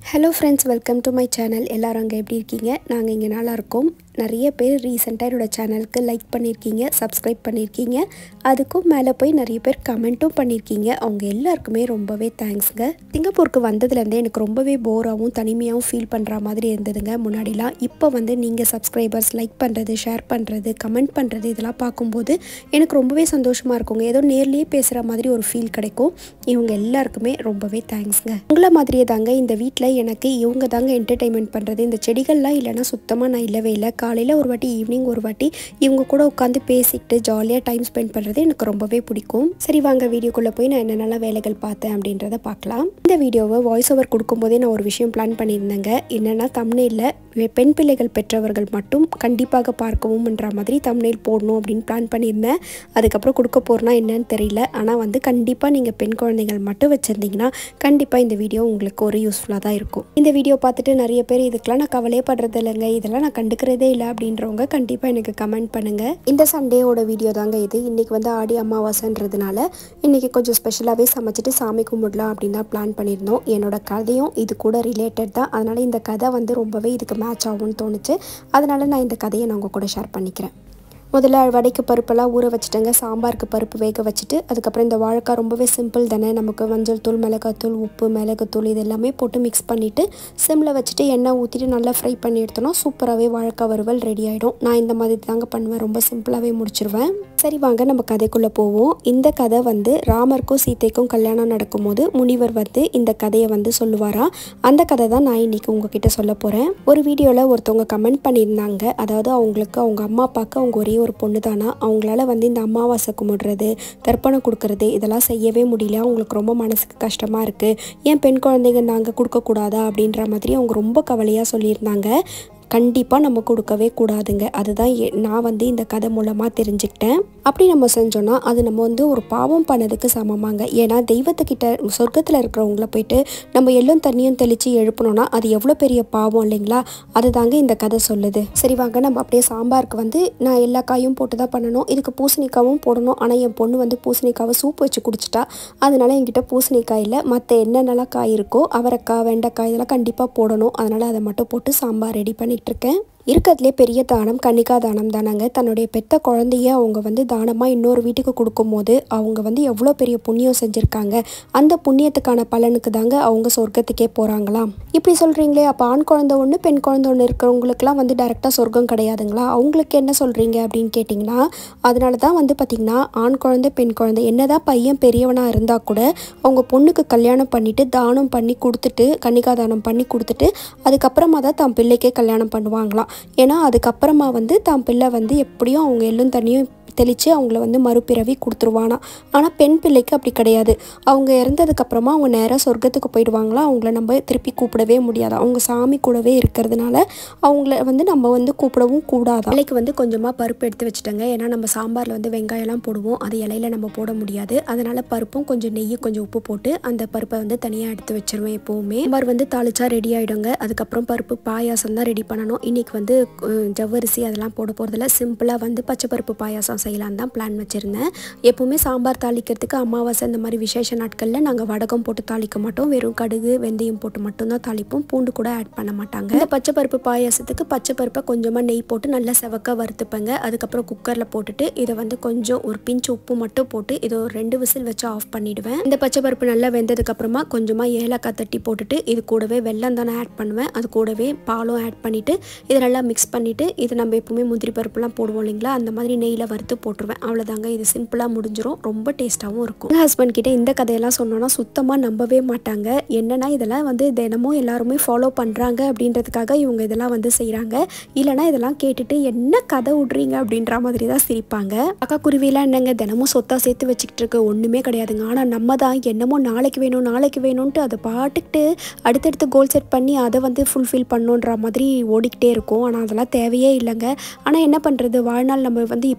hello friends welcome to my channel எல்லாரும் அங்கே எப்படி இருக்கீங்க நாங்கள் இங்கே நல்லா இருக்கோம் நிறைய பேர் ரீசெண்டாக என்னோடய சேனலுக்கு லைக் பண்ணியிருக்கீங்க சப்ஸ்கிரைப் பண்ணியிருக்கீங்க அதுக்கும் மேலே போய் நிறைய பேர் கமெண்ட்டும் பண்ணியிருக்கீங்க அவங்க எல்லாருக்குமே ரொம்பவே தேங்க்ஸுங்க சிங்கப்பூருக்கு வந்ததுலேருந்தே எனக்கு ரொம்பவே போராகவும் தனிமையாகவும் ஃபீல் பண்ணுற மாதிரி இருந்ததுங்க முன்னாடிலாம் இப்போ வந்து நீங்கள் சப்ஸ்கிரைபர்ஸ் லைக் பண்ணுறது ஷேர் பண்ணுறது கமெண்ட் பண்ணுறது இதெல்லாம் பார்க்கும்போது எனக்கு ரொம்பவே சந்தோஷமாக இருக்குங்க ஏதோ நேர்லேயே பேசுகிற மாதிரி ஒரு ஃபீல் கிடைக்கும் இவங்க எல்லாருக்குமே ரொம்பவே தேங்க்ஸுங்க உங்களை மாதிரியே தாங்க இந்த வீட்டில் எனக்கு இவங்க தாங்க என்டர்டைன்மெண்ட் பண்ணுறது இந்த செடிகள்லாம் இல்லைன்னா சுத்தமாக நான் இல்லவே இல்லை காலையில் ஒரு வாட்டி ஈவினிங் ஒரு வாட்டி இவங்க கூட உட்காந்து பேசிக்கிட்டு ஜாலியாக டைம் ஸ்பெண்ட் பண்ணுறது எனக்கு ரொம்பவே பிடிக்கும் சரி வாங்க வீடியோக்குள்ளே போய் நான் என்னென்னலாம் வேலைகள் பார்த்தேன் அப்படின்றத பார்க்கலாம் இந்த வீடியோவை வாய்ஸ் ஓவர் கொடுக்கும்போதே நான் ஒரு விஷயம் பிளான் பண்ணியிருந்தேங்க என்னென்னா தமிழில் பெண் பிள்ளைகள் பெற்றவர்கள் மட்டும் கண்டிப்பாக பார்க்கவும்ன்ற மாதிரி தமிழில் போடணும் அப்படின்னு பிளான் பண்ணியிருந்தேன் அதுக்கப்புறம் கொடுக்க போகிறனா என்னன்னு தெரியல ஆனால் வந்து கண்டிப்பாக நீங்கள் பெண் குழந்தைகள் மட்டும் வச்சுருந்தீங்கன்னா கண்டிப்பாக இந்த வீடியோ உங்களுக்கு ஒரு யூஸ்ஃபுல்லாக தான் இருக்கும் இந்த வீடியோ பார்த்துட்டு நிறைய பேர் இதுக்கெல்லாம் நான் கவலையே படுறது இல்லைங்க இதெல்லாம் நான் கண்டுக்கிறதே இல்லை அப்படின்றவங்க கண்டிப்பாக எனக்கு கமெண்ட் பண்ணுங்கள் இந்த சண்டேவோட வீடியோ தாங்க இது இன்றைக்கி வந்து ஆடி அமாவாசைன்றதுனால இன்றைக்கி கொஞ்சம் ஸ்பெஷலாகவே சமைச்சிட்டு சாமி கும்பிடலாம் அப்படின்னு தான் பிளான் பண்ணியிருந்தோம் என்னோட கதையும் இது கூட ரிலேட்டட் தான் அதனால் இந்த கதை வந்து ரொம்பவே இதுக்கு மேட்ச் ஆகும்னு தோணுச்சு அதனால் நான் இந்த கதையை நான் உங்கள் கூட ஷேர் பண்ணிக்கிறேன் முதல்ல வடைக்கு பருப்பெல்லாம் ஊற வச்சுட்டேங்க சாம்பாருக்கு பருப்பு வேக வச்சுட்டு அதுக்கப்புறம் இந்த வாழைக்காய் ரொம்பவே சிம்பிள் தானே நமக்கு மஞ்சள் தூள் மிளகாத்தூள் உப்பு மிளகுத்தூள் இது எல்லாமே போட்டு மிக்ஸ் பண்ணிவிட்டு சிம்மில் வச்சுட்டு எண்ணெய் ஊற்றிட்டு நல்லா ஃப்ரை பண்ணி எடுத்தோன்னா சூப்பராகவே வாழைக்காய் வறுவல் ரெடி ஆகிடும் நான் இந்த மாதிரி தாங்க பண்ணுவேன் ரொம்ப சிம்பிளாகவே முடிச்சிருவேன் சரி வாங்க நம்ம கதைக்குள்ளே போவோம் இந்த கதை வந்து ராமருக்கும் சீதைக்கும் கல்யாணம் நடக்கும்போது முனிவர் வந்து இந்த கதையை வந்து சொல்லுவாராம் அந்த கதை தான் நான் இன்னைக்கு உங்ககிட்ட சொல்ல போகிறேன் ஒரு வீடியோவில் ஒருத்தவங்க கமெண்ட் பண்ணியிருந்தாங்க அதாவது அவங்களுக்கு அவங்க அம்மா அப்பாவுக்கு அவங்க ஒரே ஒரு பொண்ணு தானா அவங்களால வந்து இந்த அமாவாசை கும்பிடுறது தர்ப்பணம் கொடுக்கறது இதெல்லாம் செய்யவே முடியல அவங்களுக்கு ரொம்ப மனசுக்கு கஷ்டமாக இருக்குது ஏன் பெண் குழந்தைங்க நாங்கள் கொடுக்கக்கூடாதா அப்படின்ற மாதிரி அவங்க ரொம்ப கவலையாக சொல்லியிருந்தாங்க கண்டிப்பாக நம்ம கொடுக்கவே கூடாதுங்க அதுதான் எ- நான் வந்து இந்த கதை மூலமாக தெரிஞ்சுக்கிட்டேன் அப்படி நம்ம செஞ்சோன்னா அது நம்ம வந்து ஒரு பாவம் பண்ணதுக்கு சமமாங்க ஏன்னா தெய்வத்துக்கிட்ட சொர்க்கத்தில் இருக்கிறவங்கள போயிட்டு நம்ம எள்ளும் தண்ணியும் தெளித்து எழுப்பணும்னா அது எவ்வளோ பெரிய பாவம் இல்லைங்களா அதுதாங்க இந்த கதை சொல்லுது சரி வாங்க நம்ம அப்படியே சாம்பாருக்கு வந்து நான் எல்லா காயும் போட்டு தான் பண்ணணும் இதுக்கு பூசணிக்காவும் போடணும் ஆனால் என் பொண்ணு வந்து பூசணிக்காவை சூப் வச்சு குடிச்சிட்டா அதனால என்கிட்ட பூசணிக்காய் இல்லை மற்ற என்னென்னலாம் காய் இருக்கோ அவரைக்காய் வெண்டைக்காய் இதெல்லாம் கண்டிப்பாக போடணும் அதனால் அதை மட்டும் போட்டு சாம்பார் ரெடி பண்ணிட்டு இருக்கேன் இருக்கிறதுலே பெரிய தானம் கன்னிகா தானம் தானாங்க தன்னுடைய பெத்த குழந்தைய அவங்க வந்து தானமாக இன்னொரு வீட்டுக்கு கொடுக்கும்போது அவங்க வந்து எவ்வளோ பெரிய புண்ணியம் செஞ்சுருக்காங்க அந்த புண்ணியத்துக்கான பலனுக்கு தாங்க அவங்க சொர்க்கத்துக்கே போகிறாங்களாம் இப்படி சொல்கிறீங்களே அப்போ ஆண் குழந்தை ஒன்று பெண் குழந்தை ஒன்று இருக்கிறவங்களுக்குலாம் வந்து டேரெக்டாக சொர்க்கம் கிடையாதுங்களா அவங்களுக்கு என்ன சொல்கிறீங்க அப்படின்னு கேட்டிங்கன்னா அதனால தான் வந்து பார்த்திங்கன்னா ஆண் குழந்தை பெண் குழந்தை என்னதான் பையன் பெரியவனாக இருந்தால் கூட அவங்க பொண்ணுக்கு கல்யாணம் பண்ணிவிட்டு தானம் பண்ணி கொடுத்துட்டு கன்னிகா தானம் பண்ணி கொடுத்துட்டு அதுக்கப்புறமா தான் தான் பிள்ளைக்கே கல்யாணம் பண்ணுவாங்களாம் ஏன்னா அதுக்கப்புறமா வந்து தான் பிள்ளை வந்து எப்படியும் அவங்க எள்ளும் தண்ணியும் தெளித்து அவங்கள வந்து மறுபிறவி கொடுத்துருவானா ஆனால் பெண் பிள்ளைக்கு அப்படி கிடையாது அவங்க இறந்ததுக்கப்புறமா அவங்க நேராக சொர்க்கத்துக்கு போயிடுவாங்களா அவங்கள நம்ம திருப்பி கூப்பிடவே முடியாது அவங்க சாமி கூடவே இருக்கிறதுனால அவங்கள வந்து நம்ம வந்து கூப்பிடவும் கூடாது இலைக்கு வந்து கொஞ்சமாக பருப்பு எடுத்து வச்சுட்டேங்க ஏன்னா நம்ம சாம்பாரில் வந்து வெங்காயம்லாம் போடுவோம் அது இலையில நம்ம போட முடியாது அதனால் பருப்பும் கொஞ்சம் நெய் கொஞ்சம் உப்பு போட்டு அந்த பருப்பை வந்து தனியாக எடுத்து வச்சிருவேன் எப்போவுமே சாம்பார் வந்து தாளிச்சா ரெடி ஆகிடுங்க அதுக்கப்புறம் பருப்பு பாயாசம் தான் ரெடி பண்ணணும் இன்றைக்கி வந்து அஹ், ஜவ்வரிசி அதெல்லாம் போட போகிறதில்ல சிம்பிளாக வந்து பச்சை பருப்பு பாயாசம் செய்யலான்னு தான் பிளான் வச்சுருந்தேன் எப்போவுமே சாம்பார் தாளிக்கிறதுக்கு அமாவாசை இந்த மாதிரி விசேஷ நாட்களில் நாங்கள் வடகம் போட்டு தாளிக்க மாட்டோம் வெறும் கடுகு வெந்தயம் போட்டு மட்டும்தான் தாளிப்போம் பூண்டு கூட ஆட் பண்ண மாட்டாங்க இந்த பச்சை பருப்பு பாயாசத்துக்கு பச்சை பருப்பை கொஞ்சமாக நெய் போட்டு நல்லா செவக்க வறுத்துப்பேங்க அதுக்கப்புறம் குக்கரில் போட்டுட்டு இதை வந்து கொஞ்சம் ஒரு பிஞ்ச் உப்பு மட்டும் போட்டு இதை ஒரு ரெண்டு விசில் வச்சு ஆஃப் பண்ணிடுவேன் இந்த பச்சை பருப்பு நல்லா வெந்ததுக்கப்புறமா கொஞ்சமாக ஏலக்காய் தட்டி போட்டுட்டு இது கூடவே வெல்லம் தானே ஆட் பண்ணுவேன் அது கூடவே பாலும் ஆட் பண்ணிவிட்டு இதை நல்லா மிக்ஸ் பண்ணிவிட்டு இது நம்ம எப்பவுமே முந்திரி பருப்புலாம் போடுவோம் இல்லைங்களா அந்த மாதிரி நெய்யில் வறுத்து போட்டுருவேன் அவ்வளோதாங்க இது சிம்பிளாக முடிஞ்சிரும் ரொம்ப டேஸ்ட்டாகவும் இருக்கும் எங்கள் ஹஸ்பண்ட் கிட்ட இந்த கதையெல்லாம் சொன்னோன்னா சுத்தமாக நம்பவே மாட்டாங்க என்னன்னா இதெல்லாம் வந்து தினமும் எல்லாருமே ஃபாலோ பண்ணுறாங்க அப்படின்றதுக்காக இவங்க இதெல்லாம் வந்து செய்கிறாங்க இல்லைனா இதெல்லாம் கேட்டுட்டு என்ன கதை விட்றீங்க அப்படின்ற மாதிரி தான் சிரிப்பாங்க அக்கா குருவிலாம் என்னங்க தினமும் சொத்தா சேர்த்து வச்சுக்கிட்டு இருக்கு ஒன்றுமே கிடையாதுங்க ஆனால் நம்ம தான் என்னமோ நாளைக்கு வேணும் நாளைக்கு வேணும்ன்ட்டு அதை பாட்டுக்கிட்டு அடுத்தடுத்து கோல் செட் பண்ணி அதை வந்து ஃபுல்ஃபில் பண்ணுன்ற மாதிரி ஓடிக்கிட்டே இருக்கும் ஆனால் அதெல்லாம் தேவையே இல்லைங்க ஆனால் என்ன பண்ணுறது வாழ்நாள் நம்ம வந்து இப்போ சேர்த்து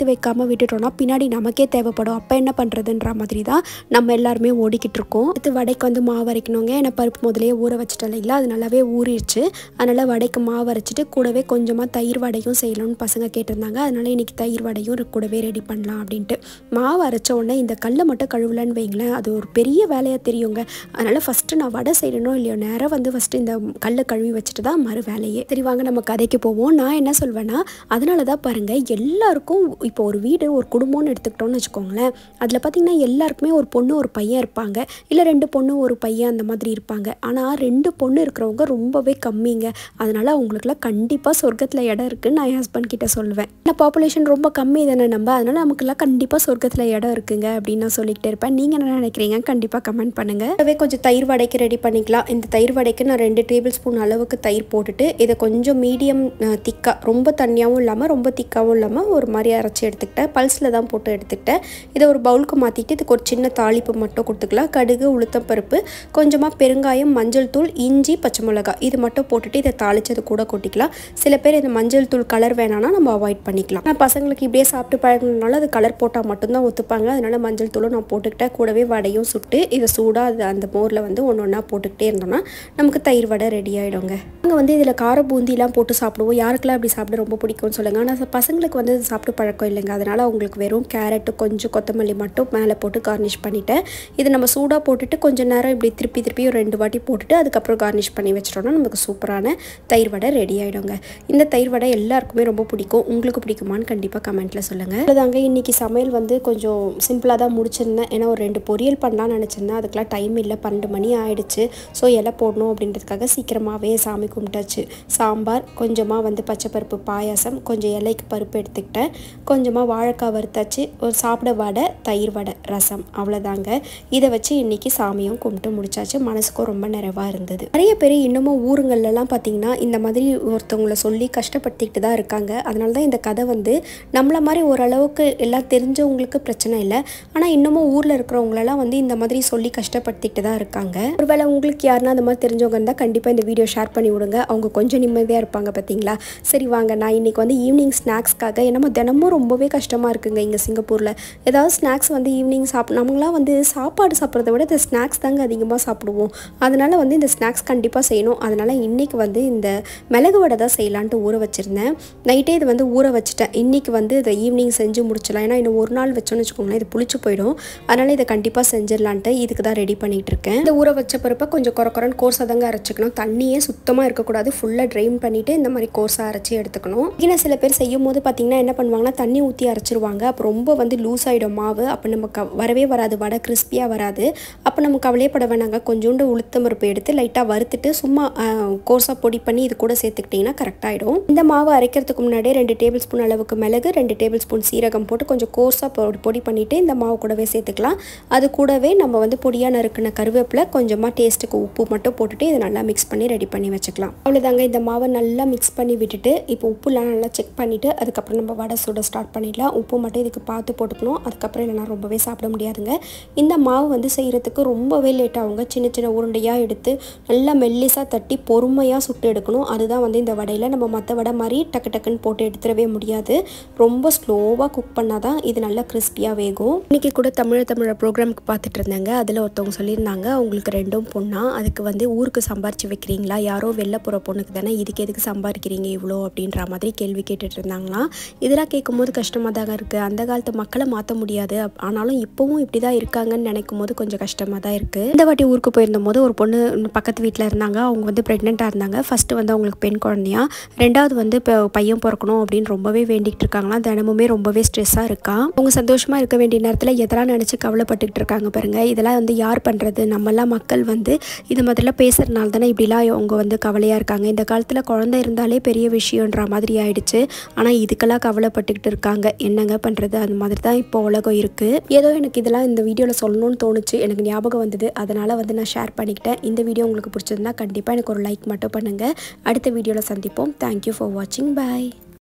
வைக்காமல் விட்டுட்டோம்னா பின்னாடி நமக்கே தேவைப்படும் அப்போ என்ன பண்ணுறதுன்ற மாதிரி தான் நம்ம எல்லாருமே ஓடிக்கிட்டு இருக்கோம் அடுத்து வடைக்கு வந்து மாவு அரைக்கணுங்க ஏன்னா பருப்பு முதலே ஊற வச்சுட்டோம் இல்லைங்களா அது நல்லாவே ஊறிடுச்சு அதனால் வடைக்கு மாவு அரைச்சிட்டு கூடவே கொஞ்சமாக தயிர் வடையும் செய்யணும்னு பசங்க கேட்டிருந்தாங்க அதனால இன்னைக்கு தயிர் வடையும் கூடவே ரெடி பண்ணலாம் அப்படின்ட்டு மாவு அரைச்ச உடனே இந்த கல்லை மட்டும் கழுவலன்னு வைங்களேன் அது ஒரு பெரிய வேலையாக தெரியுங்க அதனால் ஃபஸ்ட்டு நான் வடை செய்யணும் இல்லையோ நேராக வந்து ஃபஸ்ட்டு இந்த கல்லை கழுவி வச்சுட்டு தான் மறு வேலையே சரி வாங்க நம்ம கதைக்கு போவோம் நான் என்ன சொல்வேன்னா அதனால தான் பாருங்கள் எல்லாருக்கும் இப்போ ஒரு வீடு ஒரு குடும்பம்னு எடுத்துக்கிட்டோம்னு வச்சுக்கோங்களேன் அதில் பார்த்திங்கன்னா எல்லாருக்குமே ஒரு பொண்ணு ஒரு பையன் இருப்பாங்க இல்லை ரெண்டு பொண்ணு ஒரு பையன் அந்த மாதிரி இருப்பாங்க ஆனால் ரெண்டு பொண்ணு இருக்கிறவங்க ரொம்பவே கம்மிங்க அதனால் அவங்களுக்குலாம் கண்டிப்பாக சொர்க்கத்தில் இடம் இருக்குன்னு நான் என் ஹஸ்பண்ட் கிட்ட சொல்லுவேன் ஏன்னா பாப்புலேஷன் ரொம்ப கம்மி தானே நம்ம அதனால் நமக்குலாம் கண்டிப்பாக சொர்க்கத்தில் இடம் இருக்குங்க அப்படின்னு நான் சொல்லிக்கிட்டே இருப்பேன் நீங்கள் என்ன நினைக்கிறீங்க கண்டிப்பாக கமெண்ட் பண்ணுங்கள் அதுவே கொஞ்சம் தயிர் வடைக்கு ரெடி பண்ணிக்கலாம் இந்த தயிர் வடைக்கு நான் ரெண்டு டேபிள் ஸ்பூன் அளவுக்கு தயிர் போட்டுட்டு இதை கொஞ்சம் மீடியம் திக்காக ரொம்ப தண்ணியாகவும் இல்லாமல் ரொம்ப திக்காகவும் இல்லாமல் ஒரு மாதிரி அரைச்சி எடுத்துக்கிட்டேன் பல்ஸில் தான் போட்டு எடுத்துக்கிட்டேன் இதை ஒரு பவுலுக்கு மாற்றிட்டு இதுக்கு ஒரு சின்ன தாளிப்பு மட்டும் கொடுத்துக்கலாம் கடுகு உளுத்தம்பருப்பு கொஞ்சமாக பெருங்காயம் மஞ்சள் தூள் இஞ்சி பச்சை மிளகாய் இது மட்டும் போட்டுட்டு இதை தாளிச்சது கூட கொட்டிக்கலாம் சில பேர் இந்த மஞ்சள் தூள் கலர் வேணாம்னா நம்ம அவாய்ட் பண்ணிக்கலாம் நான் பசங்களுக்கு இப்படியே சாப்பிட்டு பழகினால அது கலர் போட்டால் மட்டும்தான் ஒத்துப்பாங்க அதனால மஞ்சள் தூளும் நான் போட்டுக்கிட்டேன் கூடவே வடையும் சுட்டு இதை சூடாக அது அந்த மோரில் வந்து ஒன்று ஒன்றா போட்டுக்கிட்டே இருந்தோம்னா நமக்கு தயிர் வடை ரெடி ஆகிடுங்க நாங்கள் வந்து இதில் கார பூந்திலாம் போட்டு சாப்பிடுவோம் யாருக்கெல்லாம் அப்படி சாப்பிட ரொம்ப பிடிக்கும்னு சொல்லுங்கள் ஆனால் பசங்களுக்கு வந்து இது சாப்பிட்டு பழக்கம் இல்லைங்க அதனால் அவங்களுக்கு வெறும் கேரட்டு கொஞ்சம் கொத்தமல்லி மட்டும் மேலே போட்டு கார்னிஷ் பண்ணிட்டேன் இது நம்ம சூடாக போட்டுட்டு கொஞ்சம் நேரம் இப்படி திருப்பி திருப்பி ஒரு ரெண்டு வாட்டி போட்டுட்டு அதுக்கப்புறம் கார்னிஷ் பண்ணி வச்சிட்டோம்னா நமக்கு சூப்பரான தயிர் வடை ரெடி ஆகிடுங்க இந்த தயிர் வடை எல்லாருக்குமே ரொம்ப பிடிக்கும் உங்களுக்கு பிடிக்குமான்னு கண்டிப்பாக கமெண்ட்டில் சொல்லுங்கள் அதுதாங்க இன்றைக்கி சமையல் வந்து கொஞ்சம் சிம்பிளாக தான் முடிச்சிருந்தேன் ஏன்னா ஒரு ரெண்டு பொரியல் பண்ணலாம்னு நினச்சிருந்தேன் அதுக்கெலாம் டைம் இல்லை பன்னெண்டு மணி ஆயிடுச்சு ஸோ இலை போடணும் அப்படின்றதுக்காக சீக்கிரமாகவே சாமி கும்பிட்டாச்சு சாம்பார் கொஞ்சமாக வந்து பச்சைப்பருப்பு பாயாசம் கொஞ்சம் இலைக்கு பருப்பு எடுத்துக்கிட்டேன் கொஞ்சமாக வாழைக்காய் வறுத்தாச்சு ஒரு சாப்பிட வடை தயிர் வடை ரசம் அவ்வளோதாங்க இதை வச்சு இன்றைக்கி சாமியும் கும்பிட்டு முடிச்சாச்சு மனசுக்கும் ரொம்ப நிறைவாக இருந்தது நிறைய பேர் இன்னமும் ஊருங்கள்லாம் பார்த்தீங்கன்னா இந்த மாதிரி ஒருத்தவங்கள சொல்லி கஷ்டப்படுத்திக்கிட்டு தான் இருக்காங்க அதனால தான் இந்த கதை வந்து நம்மளை மாதிரி ஓரளவுக்கு எல்லாம் தெரிஞ்சவங்களுக்கு பிரச்சனை இல்லை ஆனால் இன்னமும் ஊரில் இருக்கிறவங்களெல்லாம் வந்து இந்த மாதிரி சொல்லி கஷ்டப்படுத்திக்கிட்டு தான் இருக்காங்க ஒருவேளை உங்களுக்கு யாருன்னா அந்த மாதிரி தெரிஞ்சவங்க இருந்தால் கண்டிப்பாக இந்த வீடியோ ஷேர் பண்ணி விடுங்க அவங்க கொஞ்சம் நிம்மதியாக இருப்பாங்க பார்த்தீங்களா சரி வாங்க நான் இன்றைக்கி வந்து ஈவினிங் ஸ்நாக்ஸ்க்காக நம்ம தினமும் ரொம்பவே கஷ்டமாக இருக்குங்க இங்கே சிங்கப்பூரில் ஏதாவது ஸ்நாக்ஸ் வந்து ஈவினிங் சாப் நம்மளாம் வந்து சாப்பாடு சாப்பிட்றத விட இந்த ஸ்நாக்ஸ் தாங்க அதிகமாக சாப்பிடுவோம் அதனால் வந்து இந்த ஸ்நாக்ஸ் கண்டிப்பாக செய்யணும் அதனால் இன்றைக்கி வந்து இந்த மிளகு வடை தான் செய்யலான்ட்டு ஊற வச்சுருந்தேன் நைட்டே இது வந்து ஊற வச்சுட்டேன் இன்றைக்கி வந்து இதை ஈவினிங் செஞ்சு முடிச்சிடலாம் ஏன்னா இன்னும் ஒரு நாள் வச்சோன்னு வச்சுக்கோங்களேன் இது புளிச்சு போயிடும் அதனால் இதை கண்டிப்பாக செஞ்சிடலான்ட்டு இதுக்கு தான் ரெடி பண்ணிகிட்டு இருக்கேன் இந்த ஊற வச்ச பருப்பை கொஞ்சம் குறை குறைன்னு கோர்ஸாக தாங்க அரைச்சிக்கணும் தண்ணியே சுத்தமாக இருக்கக்கூடாது ஃபுல்லாக ட்ரைன் பண்ணிவிட்டு இந்த மாதிரி கோர்ஸாக அரைச்சி எடுத்துக்கணும் இங்கே சில பேர் செய்யும் போது பார்த்திங்கன்னா என்ன பண்ணுவாங்கன்னா தண்ணி ஊற்றி அரைச்சிருவாங்க அப்போ ரொம்ப வந்து லூஸ் ஆகிடும் மாவு அப்போ நம்ம க வரவே வராது வடை கிறிஸ்பியாக வராது அப்போ நம்ம கவலையப்பட வேணாங்க கொஞ்சோண்டு உளுத்தம் பருப்பு எடுத்து லைட்டாக வறுத்துட்டு சும்மா கோர்ஸாக பொடி பண்ணி இது கூட சேர்த்துக்கிட்டிங்கன்னா கரெக்டாகிடும் இந்த மாவு அரைக்கிறதுக்கு முன்னாடியே ரெண்டு டேபிள் ஸ்பூன் அளவுக்கு மிளகு ரெண்டு டேபிள் ஸ்பூன் சீரகம் போட்டு கொஞ்சம் கோர்ஸாக பொடி பொடி பண்ணிவிட்டு இந்த மாவு கூடவே சேர்த்துக்கலாம் அது கூடவே நம்ம வந்து பொடியாக நறுக்கின கருவேப்பிலை கொஞ்சமாக டேஸ்ட்டுக்கு உப்பு மட்டும் போட்டுட்டு இதை நல்லா மிக்ஸ் பண்ணி ரெடி பண்ணி வச்சுக்கலாம் அவ்வளோதாங்க இந்த மாவை நல்லா மிக்ஸ் பண்ணி விட்டுட்டு இப்போ உப்புலாம் நல்லா செக் பண்ணிவிட்டு அதுக்கப்புறம் நம்ம வடை சுட ஸ்டார்ட் பண்ணிடலாம் உப்பு மட்டும் இதுக்கு பார்த்து போட்டுக்கணும் அதுக்கப்புறம் இல்லைனா ரொம்பவே சாப்பிட முடியாதுங்க இந்த மாவு வந்து செய்கிறதுக்கு ரொம்பவே லேட் ஆகுங்க சின்ன சின்ன உருண்டையாக எடுத்து நல்லா மெல்லிஸாக தட்டி பொறுமையாக சுட்டு எடுக்கணும் அதுதான் வந்து இந்த வடையில் நம்ம மற்ற வடை மாதிரி டக்கு டக்குன்னு போட்டு எடுத்துடவே முடியாது ரொம்ப ஸ்லோவாக குக் பண்ணால் தான் இது நல்லா கிறிஸ்பியாக வேகும் இன்றைக்கி கூட தமிழ் தமிழ ப்ரோக்ராமுக்கு பார்த்துட்டு இருந்தாங்க அதில் ஒருத்தவங்க சொல்லியிருந்தாங்க அவங்களுக்கு ரெண்டும் பொண்ணா அதுக்கு வந்து ஊருக்கு சம்பாரிச்சு வைக்கிறீங்களா யாரோ வெளில போகிற பொண்ணுக்கு தானே இதுக்கு எதுக்கு சம்பாதிக்கிறீங்க இவ்வளோ அப்படின்ற மாதிரி கேள்வி கேட்டுட்டு இருந்தாங்களாம் இதெல்லாம் கேட்கும்போது கஷ்டமாக தாங்க இருக்குது அந்த காலத்து மக்களை மாற்ற முடியாது அப்- ஆனாலும் இப்போவும் இப்படி தான் இருக்காங்கன்னு நினைக்கும் போது கொஞ்சம் கஷ்டமாக தான் இருக்குது இந்த வாட்டி ஊருக்கு போயிருந்த போது ஒரு பொண்ணு பக்கத்து வீட்டில் இருந்தாங்க அவங்க வந்து ப்ரெக்னெண்ட்டாக இருந்தாங்க ஃபஸ்ட்டு வந்து அவங்களுக்கு பெண் குழந்தையா ரெண்டாவது வந்து இப்போ பையன் பிறக்கணும் அப்படின்னு ரொம்பவே வேண்டிகிட்டு இருக்காங்களாம் தினமுமே ரொம்பவே ஸ்ட்ரெஸ்ஸாக இருக்கா அவங்க சந்தோஷமாக இருக்க வேண்டிய நேரத்தில் எதெல்லாம் நினச்சி கவலைப்பட்டுக்கிட்டு இருக்காங்க பாருங்க இதெல்லாம் வந்து யார் பண்ணுறது நம்மலாம் மக்கள் வந்து இது மாதிரிலாம் பேசுகிறதுனால தானே இப்படிலாம் அவங்க வந்து கவலையாக இருக்காங்க இந்த காலத்தில் குழந்தை இருந்தாலே பெரிய விஷயன்ற மாதிரி ஆயிடுச்சு ஆனால் இதுக்கெல்லாம் கவலைப்பட்டுக்கிட்டு இருக்காங்க என்னங்க பண்ணுறது அது மாதிரி தான் இப்போ உலகம் இருக்குது ஏதோ எனக்கு இதெல்லாம் இந்த வீடியோவில் சொல்லணும்னு தோணுச்சு எனக்கு ஞாபகம் வந்தது அதனால் வந்து நான் ஷேர் பண்ணிக்கிட்டேன் இந்த வீடியோ உங்களுக்கு பிடிச்சிருந்தா கண்டிப்பாக எனக்கு ஒரு லைக் மட்டும் பண்ணுங்கள் அடுத்த வீடியோவில் சந்திப்போம் தேங்க்யூ ஃபார் வாட்சிங் பை